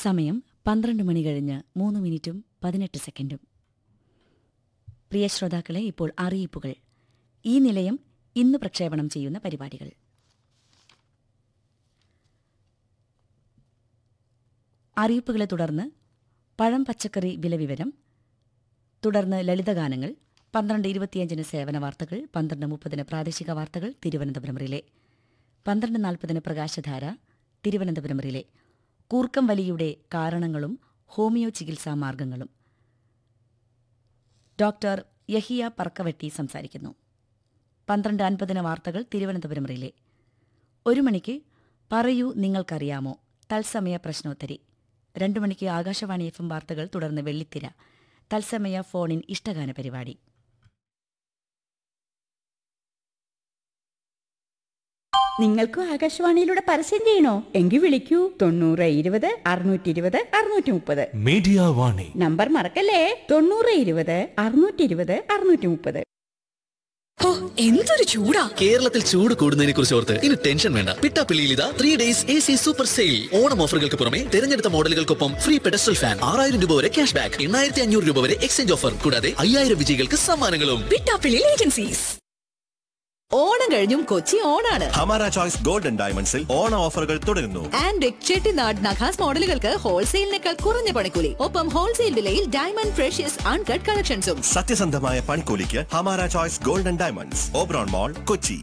സമയം പന്ത്രണ്ട് മണി കഴിഞ്ഞ് മൂന്ന് മിനിറ്റും പതിനെട്ട് സെക്കൻഡും പ്രിയ ശ്രോതാക്കളെ ഇപ്പോൾ അറിയിപ്പുകൾ ഈ നിലയം ഇന്ന് പ്രക്ഷേപണം ചെയ്യുന്ന പരിപാടികൾ അറിയിപ്പുകളെ തുടർന്ന് പഴം പച്ചക്കറി വിലവിവരം തുടർന്ന് ലളിതഗാനങ്ങൾ പന്ത്രണ്ട് ഇരുപത്തിയഞ്ചിന് സേവന വാർത്തകൾ പന്ത്രണ്ട് മുപ്പതിന് പ്രാദേശിക വാർത്തകൾ തിരുവനന്തപുരം റിലേ പന്ത്രണ്ട് നാൽപ്പതിന് പ്രകാശധാര തിരുവനന്തപുരം റിലേ കൂർക്കം വലിയുടെ കാരണങ്ങളും ഹോമിയോ ചികിത്സാ മാർഗങ്ങളും ഡോക്ടർ യഹിയ പറക്കവെട്ടി സംസാരിക്കുന്നു പന്ത്രണ്ട് അൻപതിന് വാർത്തകൾ തിരുവനന്തപുരം റിലേ ഒരു മണിക്ക് പറയൂ നിങ്ങൾക്കറിയാമോ തത്സമയ പ്രശ്നോത്തരി രണ്ടു മണിക്ക് ആകാശവാണി എഫ് എം വാർത്തകൾ തുടർന്ന് വെള്ളിത്തിര തത്സമയ ഫോണിൻ ഇഷ്ടഗാന പരിപാടി നിങ്ങൾക്കും ആകാശവാണിയിലൂടെ പരസ്യം ചെയ്യണോ എങ്കിൽ വിളിക്കൂ തൊണ്ണൂറ് ഇരുപത് അറുന്നൂറ്റി ഇരുപത് അറുന്നൂറ്റി മുപ്പത് മീഡിയ വാണി നമ്പർ മറക്കല്ലേ തൊണ്ണൂറ് ഇരുപത് അറുന്നൂറ്റി ഇരുപത് അറുന്നൂറ്റി മുപ്പത് ഓ എന്തൊരു ചൂടാ കേരളത്തിൽ ചൂട് കൂടുന്നതിനെ കുറിച്ച് ഓർത്ത് ഇനി ടെൻഷൻ വേണ്ട പിട്ടാപ്പിള്ളിയിൽ ഇതാ three days A C super sale Onam ഓഫറുകൾക്ക് പുറമെ തിരഞ്ഞെടുത്ത മോഡലുകൾക്കൊപ്പം ഫ്രീ പെഡസ്റ്റൽ ഫാൻ ആറായിരം രൂപ വരെ ക്യാഷ് ബാക്ക് എണ്ണായിരത്തി അഞ്ഞൂറ് രൂപ വരെ എക്സ്ചേഞ്ച് ഓഫർ കൂടാതെ അയ്യായിരം വിജയികൾക്ക് സമ്മാനങ്ങളും പിട്ടാപ്പിള്ളി ഏജൻസീസ് ഓണം കഴിഞ്ഞും കൊച്ചി ഓണാണ് ഹമാര ചോയ്സ് ഗോൾഡൻ ഡയമണ്ട്സിൽ ഓണ ഓഫറുകൾ തുടരുന്നു ആൻഡ് ചെട്ടിനാട് നഖാസ് മോഡലുകൾക്ക് ഹോൾസെയിലിനേക്കാൾ കുറഞ്ഞ പണിക്കൂലി ഒപ്പം ഹോൾസെയിൽ വിലയിൽ ഡയമണ്ട് ഫ്രഷ്യസ് അൺകട്ട് കളക്ഷൻസും സത്യസന്ധമായ പണിക്കൂലിക്ക് Hamara choice golden diamonds Oberon mall Kochi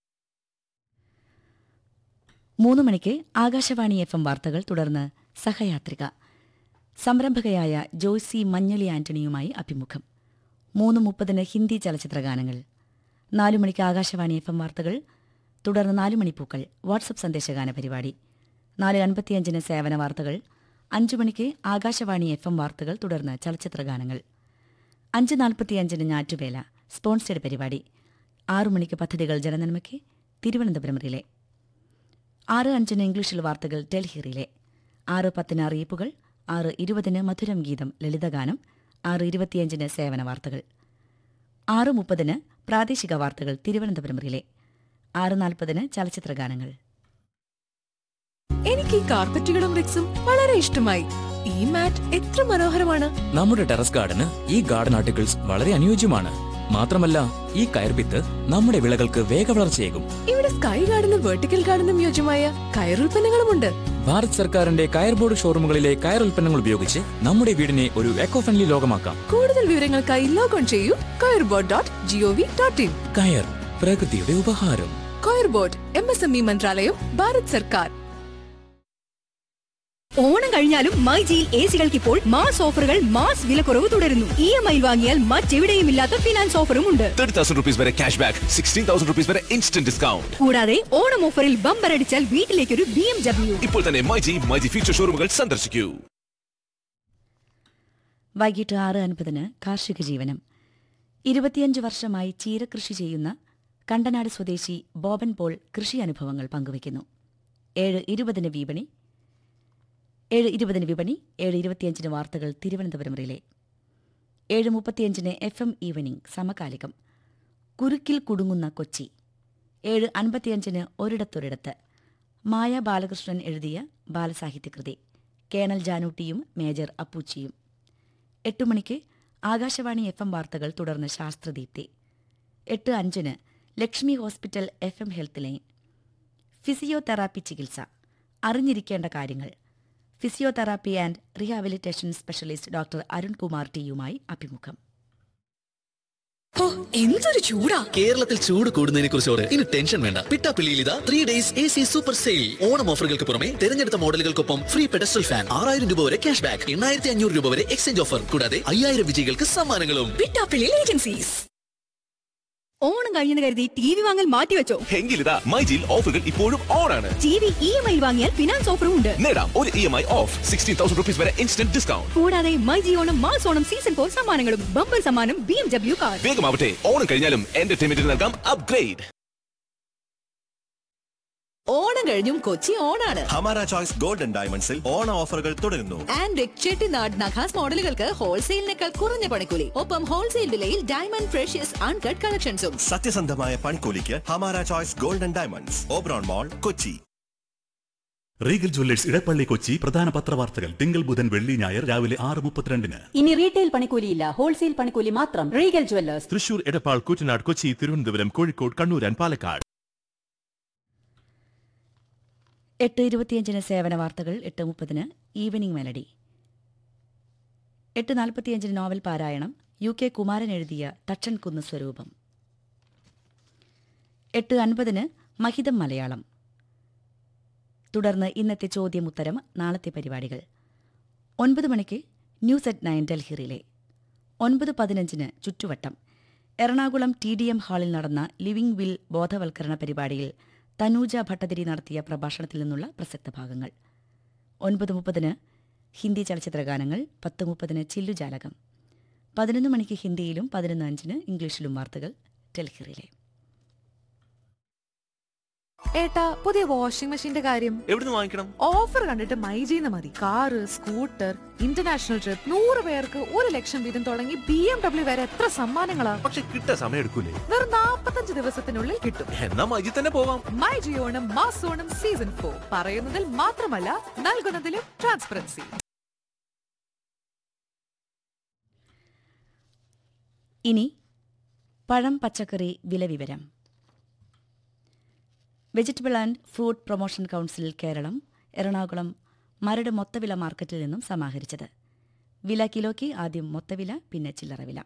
മൂന്ന് മണിക്ക് ആകാശവാണി എഫ് എം വാർത്തകൾ തുടർന്ന് സഹയാത്രിക സംരംഭകയായ ജോയ്സി മഞ്ഞളി ആന്റണിയുമായി അഭിമുഖം മൂന്ന് മുപ്പതിന് ഹിന്ദി ചലച്ചിത്ര ഗാനങ്ങൾ നാലു മണിക്ക് ആകാശവാണി എഫ് എം വാർത്തകൾ തുടർന്ന് നാലു മണിപ്പൂക്കൾ വാട്സപ്പ് സന്ദേശഗാന പരിപാടി നാല് അൻപത്തിയഞ്ചിന് സേവന വാർത്തകൾ അഞ്ചു മണിക്ക് ആകാശവാണി എഫ് എം വാർത്തകൾ തുടർന്ന് ചലച്ചിത്ര ഗാനങ്ങൾ അഞ്ച് നാൽപ്പത്തിയഞ്ചിന് ഞാറ്റുവേല സ്പോൺസേഡ് പരിപാടി ആറു മണിക്ക് പദ്ധതികൾ ജനനന്മയ്ക്ക് തിരുവനന്തപുരം റിലേ ആറ് അഞ്ചിന് ഇംഗ്ലീഷിൽ വാർത്തകൾ ഡൽഹിയിലെ ആറ് പത്തിന് അറിയിപ്പുകൾ ആറ് ഇരുപതിന് മധുരം ഗീതം ലളിതഗാനം ആറ് ഇരുപത്തിയഞ്ചിന് സേവന വാർത്തകൾ ആറ് മുപ്പതിന് പ്രാദേശിക വാർത്തകൾ തിരുവനന്തപുരം റിലേ ആറ് നാൽപ്പതിന് ചലച്ചിത്ര ഗാനങ്ങൾ എനിക്ക് ഈ കാർപ്പറ്റുകളും റിക്സും വളരെ ഇഷ്ടമായി ഈ മാറ്റ് എത്ര മനോഹരമാണ് നമ്മുടെ ടെറസ് ഗാർഡന് ഈ ഗാർഡൻ ആർട്ടിക്കിൾസ് വളരെ അനുയോജ്യമാണ് മാത്രമല്ല ഈ കയർപിത്ത് നമ്മുടെ വിളകൾക്ക് വേഗവളർച്ചയേകും ഇവിടെ സ്കൈ ഗാർഡനും വെർട്ടിക്കൽ ഗാർഡനും യോജ്യമായ കയറുൽപ്പന്നങ്ങളുമുണ്ട് ഭാരത് സർക്കാരിന്റെ കയർ ബോർഡ് ഷോറൂമുകളിലെ കയർ ഉൽപ്പന്നങ്ങൾ ഉപയോഗിച്ച് നമ്മുടെ വീടിനെ ഒരു എക്കോ ഫ്രണ്ട്ലി ലോകമാക്കാം കൂടുതൽ വിവരങ്ങൾക്കായി ലോഗോൺ ചെയ്യൂ coir board dot GOV dot in കയർ പ്രകൃതിയുടെ ഉപഹാരം coir board M S M E മന്ത്രാലയം ഭാരത് സർക്കാർ ഓണം കഴിഞ്ഞാലും മൈ ജിയിൽ എ സികൾക്ക് ഇപ്പോൾ മാസ് ഓഫറുകൾ മാസ് വിലക്കുറവ് തുടരുന്നു ഇ എം ഐ വാങ്ങിയാൽ മറ്റെവിടെയും ഇല്ലാത്ത ഫിനാൻസ് ഓഫറും ഉണ്ട് തേർട്ടി തൗസൻഡ് റുപ്പീസ് വരെ cash back sixteen thousand rupees വരെ ഇൻസ്റ്റന്റ് ഡിസ്കൗണ്ട് കൂടാതെ ഓണം ഓഫറിൽ ബമ്പർ അടിച്ചാൽ വീട്ടിലേക്കൊരു ബി എം ഡബ്ല്യു ഇപ്പോൾ തന്നെ മൈജി മൈജി ഫ്യൂച്ചർ ഷോറൂമുകൾ സന്ദർശിക്കൂ വൈകിട്ട് ആറ് അൻപതിന് കാർഷിക ജീവനം ഇരുപത്തിയഞ്ച് വർഷമായി ചീരകൃഷി ചെയ്യുന്ന കണ്ടനാട് സ്വദേശി ബോബൻ പോൾ കൃഷി അനുഭവങ്ങൾ പങ്കുവയ്ക്കുന്നു ഏഴ് ഇരുപതിന് വിപണി ഏഴ് ഇരുപതിന് വിപണി ഏഴ് ഇരുപത്തിയഞ്ചിന് വാർത്തകൾ തിരുവനന്തപുരം റിലേ ഏഴ് മുപ്പത്തിയഞ്ചിന് എഫ് എം ഈവനിംഗ് സമകാലികം കുരുക്കിൽ കുടുങ്ങുന്ന കൊച്ചി ഏഴ് അൻപത്തിയഞ്ചിന് ഒരിടത്തൊരിടത്ത് മായ ബാലകൃഷ്ണൻ എഴുതിയ ബാലസാഹിത്യകൃതി കേണൽ ജാനൂട്ടിയും മേജർ അപ്പൂച്ചിയും എട്ട് മണിക്ക് ആകാശവാണി എഫ് എം വാർത്തകൾ തുടർന്ന് ശാസ്ത്രദീപ്തി എട്ട് അഞ്ചിന് Lakshmi hospital F M health line physiotherapy ചികിത്സ അറിഞ്ഞിരിക്കേണ്ട കാര്യങ്ങൾ physiotherapy and rehabilitation specialist doctor Arunkumar ടിയുമായി അഭിമുഖം ഓ എന്തൊരു ചൂടാ കേരളത്തിൽ ചൂട് കൂടുന്നതിനെ കുറിച്ച് ഓർത്ത് ഇനി ടെൻഷൻ വേണ്ട പിട്ടാപ്പിള്ളിയിൽ ഇതാ three days A C super sale Onam ഓഫറുകൾക്ക് പുറമെ തിരഞ്ഞെടുത്ത മോഡലുകൾക്കൊപ്പം ഫ്രീ പെഡസ്റ്റൽ ഫാൻ ആറായിരം രൂപ വരെ ക്യാഷ് ബാക്ക് എണ്ണായിരത്തി അഞ്ഞൂറ് രൂപ വരെ എക്സ്ചേഞ്ച് ഓഫർ കൂടാതെ അയ്യായിരം വിജയികൾക്ക് സമ്മാനങ്ങളും പിട്ടാപ്പിള്ളി ഏജൻസീസ് ഓണം കഴിഞ്ഞെന്ന് കരുതി ടി വി വാങ്ങൽ മാറ്റിവെച്ചോ എങ്കിലിതാ മൈജിയിൽ ഓഫറുകൾ ഇപ്പോഴും ഓൺ ആണ് T V E M I വാങ്ങിയാൽ ഫിനാൻസ് ഓഫറും ഉണ്ട് നേടാം ഒരു E M I of sixteen thousand rupees വരെ ഇൻസ്റ്റന്റ് ഡിസ്കൗണ്ട് കൂടാതെ my G Onam mass Onam season four സമ്മാനങ്ങളും ബമ്പർ സമ്മാനം ബി എം ഡബ്ല്യു കാർ വേഗമാവട്ടെ ഓണം കഴിഞ്ഞാലും എന്റർടൈൻമെന്റിന് നൽകാം അപ്ഗ്രേഡ് ഓണം കഴിഞ്ഞും കൊച്ചി ഓണാണ് ഹമാര ചോയ്സ് ഗോൾഡൻ ഡയമണ്ട്സിൽ ഓണ ഓഫറുകൾ തുടരുന്നു ആൻഡ് ചെട്ടിനാട് നഖാസ് മോഡലുകൾക്ക് ഹോൾസെയിലിനേക്കാൾ കുറഞ്ഞ പണിക്കൂലി ഒപ്പം ഹോൾസെയിൽ വിലയിൽ ഡയമണ്ട് ഫ്രഷ്യസ് അൺകട്ട് കളക്ഷൻസും സത്യസന്ധമായ പണിക്കൂലിക്ക് Hamara choice golden diamonds Oberon mall Kochi Regal jewellers Edappally Kochi പ്രധാന പത്രവാർത്തകൾ തിങ്കൾ ബുധൻ വെള്ളി ഞായർ രാവിലെ ആറ് മുപ്പത്തിരണ്ടിന് ഇനി റീറ്റെയിൽ പണിക്കൂലിയില്ല ഹോൾസെയിൽ പണിക്കൂലി മാത്രം Regal jewellers Thrissur Edappal Koottanad Kochi Thiruvananthapuram Kozhikode Kannur and Palakkad എട്ട് ഇരുപത്തിയഞ്ചിന് സേവന വാർത്തകൾ എട്ട് മുപ്പതിന് ഈവനിംഗ് മെലഡി എട്ട് നാൽപ്പത്തിയഞ്ചിന് നോവൽ പാരായണം യു കെ കുമാരൻ എഴുതിയ തച്ചൻ കുന്ന് സ്വരൂപം എട്ട് അൻപതിന് മഹിതം മലയാളം തുടർന്ന് ഇന്നത്തെ ചോദ്യമുത്തരം നാളത്തെ പരിപാടികൾ ഒൻപത് മണിക്ക് ന്യൂസ് അറ്റ് നയൻ ഡൽഹിറിലെ ഒൻപത് പതിനഞ്ചിന് ചുറ്റുവട്ടം എറണാകുളം ടി ഡി എം ഹാളിൽ നടന്ന ലിവിംഗ് വിൽ ബോധവൽക്കരണ പരിപാടിയിൽ തനൂജ ഭട്ടതിരി നടത്തിയ പ്രഭാഷണത്തിൽ നിന്നുള്ള പ്രസക്ത ഭാഗങ്ങൾ ഒൻപത് മുപ്പതിന് ഹിന്ദി ചലച്ചിത്ര ഗാനങ്ങൾ പത്ത് മുപ്പതിന് ചില്ലുജാലകം പതിനൊന്ന് മണിക്ക് ഹിന്ദിയിലും പതിനൊന്ന് അഞ്ചിന് ഇംഗ്ലീഷിലും വാർത്തകൾ ഡൽഹിറിലെ ഏട്ടാ പുതിയ വാഷിംഗ് മെഷീന്റെ കാര്യം എവിടുന്ന് വാങ്ങിക്കണം ഓഫർ കണ്ടിട്ട് മൈജീന്ന് മതി കാറ് സ്കൂട്ടർ ഇന്റർനാഷണൽ ട്രിപ്പ് നൂറ് പേർക്ക് ഒരു ലക്ഷം വീതം തുടങ്ങി ബി എം ഡബ്ല്യു വരെ എത്ര സമ്മാനങ്ങളാ പക്ഷെ കിട്ടാൻ സമയം എടുക്കൂലേ വെറും നാപ്പത്തഞ്ച് ദിവസത്തിനുള്ളിൽ കിട്ടും എന്നാ മജി തന്നെ പോവാം മൈ ജിയോണം മാസോണം സീസൺ ഫോർ പറയുന്നതിൽ മാത്രമല്ല നൽകുന്നതിലും ട്രാൻസ്പെറൻസി ഇനി പഴം പച്ചക്കറി വില വിവരം vegetable and fruit promotion council Keralam Ernakulam Maradu മൊത്തവില മാർക്കറ്റിൽ നിന്നും സമാഹരിച്ചത് വില കിലോയ്ക്ക് ആദ്യം മൊത്തവില പിന്നെ ചില്ലറ വില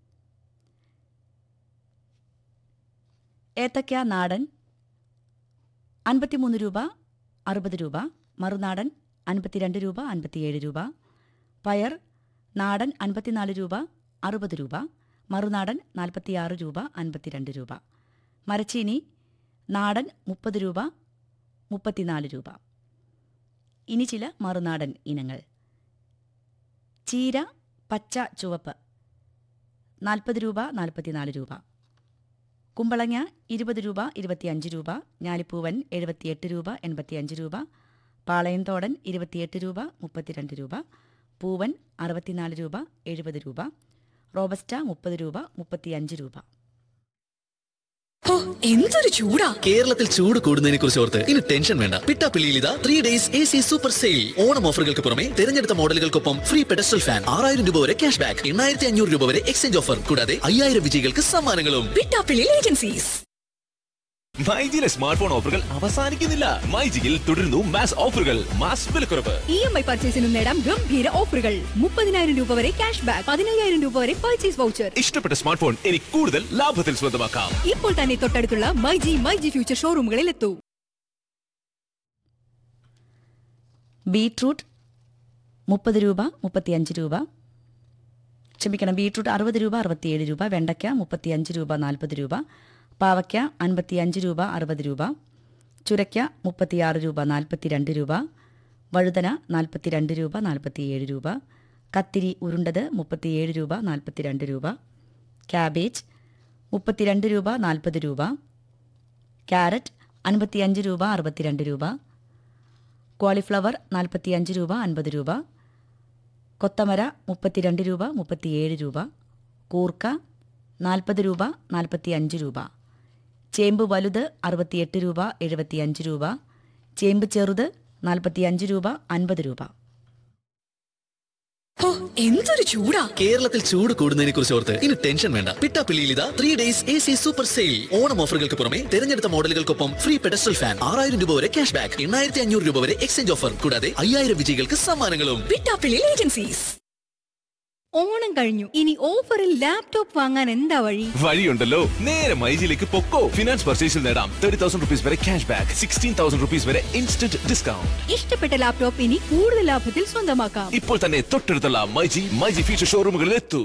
ഏത്തക്ക നാടൻ അൻപത്തിമൂന്ന് രൂപ അറുപത് രൂപ മറുനാടൻ അൻപത്തിരണ്ട് രൂപ അൻപത്തിയേഴ് രൂപ പയർ നാടൻ അൻപത്തിനാല് രൂപ അറുപത് രൂപ മറുനാടൻ നാൽപ്പത്തിയാറ് രൂപ അൻപത്തിരണ്ട് രൂപ മരച്ചീനി നാടൻ മുപ്പത് രൂപ മുപ്പത്തിനാല് രൂപ ഇനി ചില മറുനാടൻ ഇനങ്ങൾ ചീര പച്ച ചുവപ്പ് നാൽപ്പത് രൂപ നാൽപ്പത്തിനാല് രൂപ കുമ്പളങ്ങ ഇരുപത് രൂപ ഇരുപത്തിയഞ്ച് രൂപ ഞാലിപ്പൂവൻ എഴുപത്തിയെട്ട് രൂപ എൺപത്തിയഞ്ച് രൂപ പാളയംതോടൻ ഇരുപത്തിയെട്ട് രൂപ മുപ്പത്തിരണ്ട് രൂപ പൂവൻ അറുപത്തിനാല് രൂപ എഴുപത് രൂപ റോബസ്റ്റ മുപ്പത് രൂപ മുപ്പത്തിയഞ്ച് രൂപ എന്തൊരു ചൂടാ കേരളത്തിൽ ചൂട് കൂടുന്നതിനെ കുറിച്ച് ഓർത്ത് ഇനി ടെൻഷൻ വേണ്ട പിട്ടാപ്പിള്ളിയിൽ ഇതാ three days A C super sale Onam ഓഫറുകൾക്ക് പുറമെ തിരഞ്ഞെടുത്ത മോഡലുകൾക്കൊപ്പം ഫ്രീ പെഡസ്റ്റൽ ഫാൻ ആറായിരം രൂപ വരെ ക്യാഷ് ബാക്ക് എണ്ണായിരത്തി അഞ്ഞൂറ് രൂപ വരെ എക്സ്ചേഞ്ച് ഓഫർ കൂടാതെ അയ്യായിരം വിജയികൾക്ക് സമ്മാനങ്ങളും പിട്ടാപ്പിള്ളി ഏജൻസീസ് മൈജിയിലെ സ്മാർട്ട് ഫോൺ ഓഫറുകൾ അവസാനിക്കുന്നില്ല മൈജിയിൽ തുടരുന്നു മാസ് ഓഫറുകൾ മാസ് വിലക്കുറവ് ഇ എം ഐ പർച്ചേസിനും നേടാം ഗംഭീര ഓഫറുകൾ മുപ്പതിനായിരം രൂപ വരെ ക്യാഷ് ബാക്ക് പതിനയ്യായിരം രൂപ വരെ പർച്ചേസ് വൗച്ചർ ഇഷ്ടപ്പെട്ട സ്മാർട്ട് ഫോൺ ഇനി കൂടുതൽ ലാഭത്തിൽ സ്വന്തമാക്കാം ഇപ്പോൾ തന്നെ തൊട്ടടുത്തുള്ള മൈജി മൈജി ഫ്യൂച്ചർ ഷോറൂമുകളിൽ എത്തൂ ബീട്രൂട്ട് മുപ്പത് രൂപ മുപ്പത്തിയഞ്ച് രൂപ ക്ഷമിക്കണം ബീട്രൂട്ട് അറുപത് രൂപ അറുപത്തിയേഴ് രൂപ വെണ്ടയ്ക്ക മുപ്പത്തിയഞ്ച് രൂപ നാൽപ്പത് രൂപ പാവയ്ക്ക അൻപത്തിയഞ്ച് രൂപ അറുപത് രൂപ ചുരയ്ക്ക മുപ്പത്തിയാറ് രൂപ നാൽപ്പത്തിരണ്ട് രൂപ വഴുതന നാൽപ്പത്തിരണ്ട് രൂപ നാൽപ്പത്തിയേഴ് രൂപ കത്തിരി ഉരുണ്ടത് മുപ്പത്തിയേഴ് രൂപ നാൽപ്പത്തിരണ്ട് രൂപ ക്യാബേജ് മുപ്പത്തിരണ്ട് രൂപ നാൽപ്പത് രൂപ ക്യാരറ്റ് അൻപത്തിയഞ്ച് രൂപ അറുപത്തിരണ്ട് രൂപ കോളിഫ്ലവർ നാൽപ്പത്തിയഞ്ച് രൂപ അൻപത് രൂപ കൊത്തമര മുപ്പത്തിരണ്ട് രൂപ മുപ്പത്തിയേഴ് രൂപ കൂർക്ക നാൽപ്പത് രൂപ നാൽപ്പത്തിയഞ്ച് രൂപ ചേമ്പ് വലുത് അറുപത്തിയെട്ട് രൂപ എഴുപത്തിയഞ്ച് രൂപ ചേമ്പ് ചെറുത് നാൽപ്പത്തിയഞ്ച് രൂപ അൻപത് രൂപ എന്തൊരു ചൂടാ കേരളത്തിൽ ചൂട് കൂടുന്നതിനെ കുറിച്ച് ഓർത്ത് ഇനി ടെൻഷൻ വേണ്ട പിട്ടാപ്പിള്ളിയിൽ ഇതാ three days A C super sale Onam ഓഫറുകൾക്ക് പുറമെ തിരഞ്ഞെടുത്ത മോഡലുകൾക്കൊപ്പം ഫ്രീ പെഡസ്റ്റൽ ഫാൻ ആറായിരം രൂപ വരെ ക്യാഷ് ബാക്ക് എണ്ണായിരത്തി അഞ്ഞൂറ് രൂപ വരെ എക്സ്ചേഞ്ച് ഓഫർ കൂടാതെ അയ്യായിരം വിജയികൾക്ക് സമ്മാനങ്ങളും പിട്ടാപ്പിള്ളി ഏജൻസീസ് ഓണം കഴിഞ്ഞു ഇനി ഓഫറിൽ ലാപ്ടോപ്പ് വാങ്ങാൻ എന്താ വഴി വഴിയുണ്ടല്ലോ നേരെ മൈജിയിലേക്ക് പൊക്കോ ഫിനാൻസ് പർച്ചേസിൽ നേടാം തേർട്ടി തൗസൻഡ് റുപ്പീസ് വരെ cash back sixteen thousand rupees വരെ ഇൻസ്റ്റന്റ് ഡിസ്കൗണ്ട് ഇഷ്ടപ്പെട്ട ലാപ്ടോപ്പ് ഇനി കൂടുതൽ ലാഭത്തിൽ സ്വന്തമാക്കാം ഇപ്പോൾ തന്നെ തൊട്ടടുത്തുള്ള മൈജി മൈജി ഫ്യൂച്ചർ ഷോറൂമുകളിൽ എത്തൂ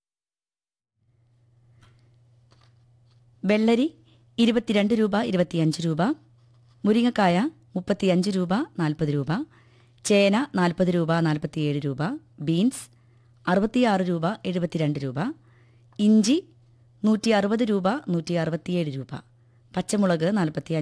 വെള്ളരി ഇരുപത്തിരണ്ട് രൂപ ഇരുപത്തിയഞ്ച് രൂപ മുരിങ്ങക്കായ മുപ്പത്തിയഞ്ച് രൂപ നാൽപ്പത് രൂപ ചേന നാൽപ്പത് രൂപ നാൽപ്പത്തിയേഴ് രൂപ ബീൻസ് അറുപത്തിയാറ് രൂപ എഴുപത്തിരണ്ട് രൂപ ഇഞ്ചി നൂറ്റി അറുപത് രൂപ നൂറ്റി അറുപത്തിയേഴ് രൂപ പച്ചമുളക് നാൽപ്പത്തി